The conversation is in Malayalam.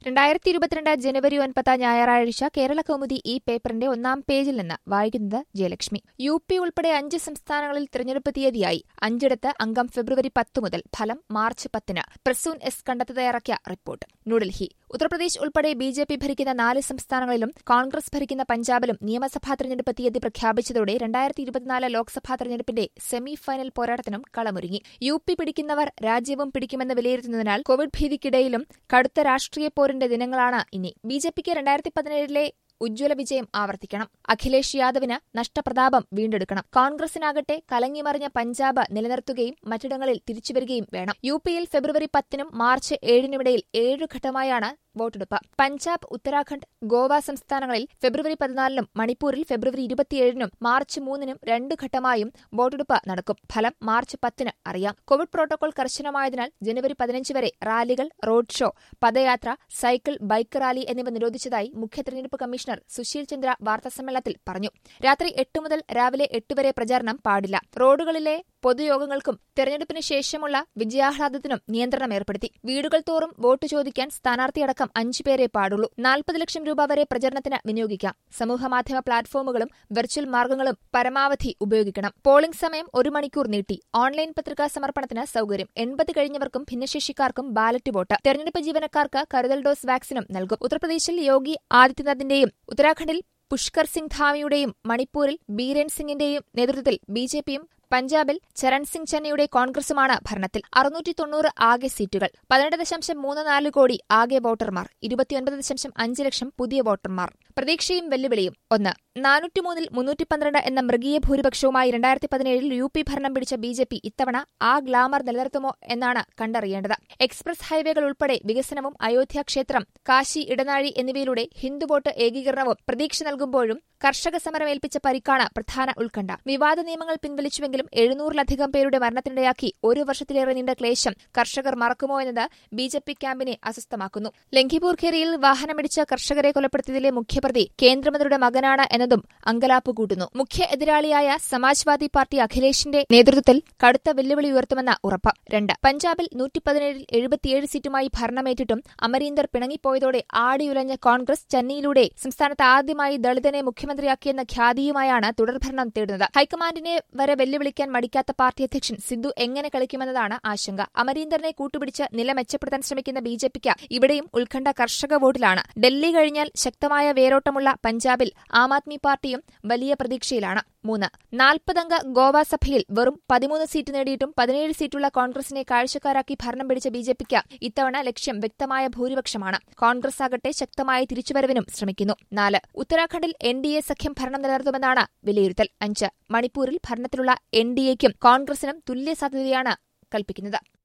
രണ്ടായിരത്തി ഇരുപത്തിരണ്ട് ജനുവരി ഒൻപത് ഞായറാഴ്ച കേരള കൗമുദി ഈ പേപ്പറിന്റെ ഒന്നാം പേജിൽ നിന്ന് വായിക്കുന്നത് ജയലക്ഷ്മി യു പി ഉൾപ്പെടെ അഞ്ച് സംസ്ഥാനങ്ങളിൽ തിരഞ്ഞെടുപ്പ് തീയതിയായി അഞ്ചിടത്ത് അംഗം ഫെബ്രുവരി പത്ത് മുതൽ ഫലം മാർച്ച് പത്തിന് പ്രസൂൻ എസ് കണ്ടെത്തി തയ്യാറാക്കിയ റിപ്പോർട്ട് ന്യൂഡൽഹി ഉത്തർപ്രദേശ് ഉൾപ്പെടെ ബി ജെ പി ഭരിക്കുന്ന നാല് സംസ്ഥാനങ്ങളിലും കോൺഗ്രസ് ഭരിക്കുന്ന പഞ്ചാബിലും നിയമസഭാ തെരഞ്ഞെടുപ്പ് തീയതി പ്രഖ്യാപിച്ചതോടെ രണ്ടായിരത്തി ഇരുപത്തിനാല് ലോക്സഭാ തെരഞ്ഞെടുപ്പിന്റെ സെമി ഫൈനൽ പോരാട്ടത്തിനും കളമൊരുങ്ങി യു പി പിടിക്കുന്നവർ രാജ്യവും പിടിക്കുമെന്ന് വിലയിരുത്തുന്നതിനാൽ കോവിഡ് ഭീതിക്കിടയിലും കടുത്ത രാഷ്ട്രീയ പോരിന്റെ ദിനങ്ങളാണ് ഇനി ബി ജെ പിക്ക് രണ്ടായിരത്തി പതിനേഴിലെ ഉജ്ജ്വല വിജയം ആവർത്തിക്കണം അഖിലേഷ് യാദവിന് നഷ്ടപ്രതാപം വീണ്ടെടുക്കണം കോൺഗ്രസിനാകട്ടെ കലങ്ങിമറിഞ്ഞ പഞ്ചാബ് നിലനിർത്തുകയും മറ്റിടങ്ങളിൽ തിരിച്ചുവരികയും വേണം യു പിയിൽ ഫെബ്രുവരി പത്തിനും മാർച്ച് ഏഴിനുമിടയിൽ ഏഴു ഘട്ടമായാണ് വോട്ടെടുപ്പ് പഞ്ചാബ് ഉത്തരാഖണ്ഡ് ഗോവ സംസ്ഥാനങ്ങളിൽ ഫെബ്രുവരി പതിനാലിനും മണിപ്പൂരിൽ ഫെബ്രുവരി ഇരുപത്തിയേഴിനും മാർച്ച് മൂന്നിനും രണ്ടു ഘട്ടമായും വോട്ടെടുപ്പ് നടക്കും ഫലം മാർച്ച് പത്തിന് അറിയാം കോവിഡ് പ്രോട്ടോകോൾ കർശനമായതിനാൽ ജനുവരി പതിനഞ്ച് വരെ റാലികൾ road show padayatra cycle bike rally എന്നിവ നിരോധിച്ചതായി മുഖ്യ തെരഞ്ഞെടുപ്പ് കമ്മീഷണർ സുശീൽ ചന്ദ്ര വാർത്താസമ്മേളനത്തിൽ പറഞ്ഞു രാത്രി എട്ട് മുതൽ രാവിലെ എട്ട് വരെ പ്രചാരണം പാടില്ല റോഡുകളിലെ പൊതുയോഗങ്ങൾക്കും തെരഞ്ഞെടുപ്പിന് ശേഷമുള്ള വിജയാഹ്ലാദത്തിനും നിയന്ത്രണം ഏർപ്പെടുത്തി വീടുകൾ തോറും വോട്ട് ചോദിക്കാൻ സ്ഥാനാർത്ഥിയടക്കം അഞ്ചു പേരെ പാടുള്ളൂ നാൽപ്പത് ലക്ഷം രൂപ വരെ പ്രചരണത്തിന് വിനിയോഗിക്കാം സമൂഹമാധ്യമ പ്ലാറ്റ്ഫോമുകളും വെർച്വൽ മാർഗങ്ങളും പരമാവധി ഉപയോഗിക്കണം പോളിംഗ് സമയം ഒരു മണിക്കൂർ നീട്ടി ഓൺലൈൻ പത്രികാ സമർപ്പണത്തിന് സൌകര്യം എൺപത് കഴിഞ്ഞവർക്കും ഭിന്നശേഷിക്കാർക്കും ബാലറ്റ് വോട്ട് തെരഞ്ഞെടുപ്പ് ജീവനക്കാർക്ക് കരുതൽ ഡോസ് വാക്സിനും നൽകും ഉത്തർപ്രദേശിൽ യോഗി ആദിത്യനാഥിന്റെയും ഉത്തരാഖണ്ഡിൽ പുഷ്കർ സിംഗ് ധാമിയുടെയും മണിപ്പൂരിൽ ബീരൻ സിംഗിന്റെയും നേതൃത്വത്തിൽ ബിജെപിയും പഞ്ചാബിൽ ചരൺ സിംഗ് ചെന്നൈയുടെ കോൺഗ്രസുമാണ് ഭരണത്തിൽ അറുന്നൂറ്റി തൊണ്ണൂറ് ആകെ സീറ്റുകൾ പതിനെട്ട് ദശാംശം മൂന്ന് നാല് കോടി ആകെ വോട്ടർമാർ ഇരുപത്തിയൊൻപത് ദശാംശം അഞ്ച് ലക്ഷം പുതിയ വോട്ടർമാർ പ്രതീക്ഷയും വെല്ലുവിളിയും ഒന്ന് നാനൂറ്റിമൂന്നിൽ മുന്നൂറ്റി പന്ത്രണ്ട് എന്ന മൃഗീയ ഭൂരിപക്ഷവുമായി രണ്ടായിരത്തി പതിനേഴിൽ യു പി ഭരണം പിടിച്ച ബി ജെ പി ഇത്തവണ ആ ഗ്ലാമർ നിലനിർത്തുമോ എന്നാണ് കണ്ടറിയേണ്ടത് എക്സ്പ്രസ് ഹൈവേകൾ ഉൾപ്പെടെ വികസനവും അയോധ്യ ക്ഷേത്രം കാശി ഇടനാഴി എന്നിവയിലൂടെ ഹിന്ദുവോട്ട് ഏകീകരണവും പ്രതീക്ഷ നൽകുമ്പോഴും കർഷക സമരമേൽപ്പിച്ച പരിക്കാണ് പ്രധാന ഉത്കണ്ഠ വിവാദ നിയമങ്ങൾ പിൻവലിച്ചുവെങ്കിലും എഴുന്നൂറിലധികം പേരുടെ മരണത്തിനിടയാക്കി ഒരു വർഷത്തിലേറെ നീണ്ട ക്ലേശം കർഷകർ മറക്കുമോ എന്നത് ബി ജെ പി ക്യാമ്പിനെ അസ്വസ്ഥമാക്കുന്നു ലംഘിപൂർ ഖേരിയിൽ വാഹനമിടിച്ച കർഷകരെ കൊലപ്പെടുത്തിയതിലെ മുഖ്യപ്രതി കേന്ദ്രമന്ത്രിയുടെ മകനാണ് എന്നതും അങ്കലാപ്പ് കൂട്ടുന്നു മുഖ്യ എതിരാളിയായ സമാജ്വാദി പാർട്ടി അഖിലേഷിന്റെ നേതൃത്വത്തിൽ കടുത്ത വെല്ലുവിളി ഉയർത്തുമെന്ന ഉറപ്പ് രണ്ട് പഞ്ചാബിൽ നൂറ്റിപ്പതിനേഴിൽ എഴുപത്തിയേഴ് സീറ്റുമായി ഭരണമേറ്റിട്ടും അമരീന്ദർ പിണങ്ങിപ്പോയതോടെ ആടിയുലഞ്ഞ കോൺഗ്രസ് ചെന്നൈയിലൂടെ സംസ്ഥാനത്ത് ആദ്യമായി ദളിതനെ മുഖ്യമന്ത്രിയാക്കിയെന്ന ഖ്യാതിയുമായാണ് തുടർഭരണം തേടുന്നത് ഹൈക്കമാൻഡിനെ വരെ വെല്ലുവിളിക്കാൻ മടിക്കാത്ത പാർട്ടി അധ്യക്ഷൻ സിദ്ധു എങ്ങനെ കളിക്കുമെന്നതാണ് ആശങ്ക അമരീന്ദറിനെ കൂട്ടുപിടിച്ച് നില മെച്ചപ്പെടുത്താൻ ശ്രമിക്കുന്ന ബി ജെ പിക്ക് ഇവിടെയും ഉത്കണ്ഠ കർഷക വോട്ടിലാണ് ഡൽഹി കഴിഞ്ഞാൽ ശക്തമായ വേരോട്ടമുള്ള പഞ്ചാബിൽ ആം ആദ്മി പാർട്ടിയും വലിയ പ്രതീക്ഷയിലാണ് മൂന്ന് നാൽപ്പതംഗ ഗോവ സഭയിൽ വെറും പതിമൂന്ന് സീറ്റ് നേടിയിട്ടും പതിനേഴ് സീറ്റുള്ള കോൺഗ്രസിനെ കാഴ്ചക്കാരാക്കി ഭരണം പിടിച്ച ബി ജെ പിക്ക് ഇത്തവണ ലക്ഷ്യം വ്യക്തമായ ഭൂരിപക്ഷമാണ് കോൺഗ്രസ് ആകട്ടെ ശക്തമായ തിരിച്ചുവരവിനും ശ്രമിക്കുന്നു നാല് ഉത്തരാഖണ്ഡിൽ എൻ ഡി എ സഖ്യം ഭരണം നിലനിർത്തുമെന്നാണ് വിലയിരുത്തൽ അഞ്ച് മണിപ്പൂരിൽ ഭരണത്തിലുള്ള എൻ ഡി എക്കും കോൺഗ്രസിനും തുല്യ സാധ്യതയാണ് കൽപ്പിക്കുന്നത്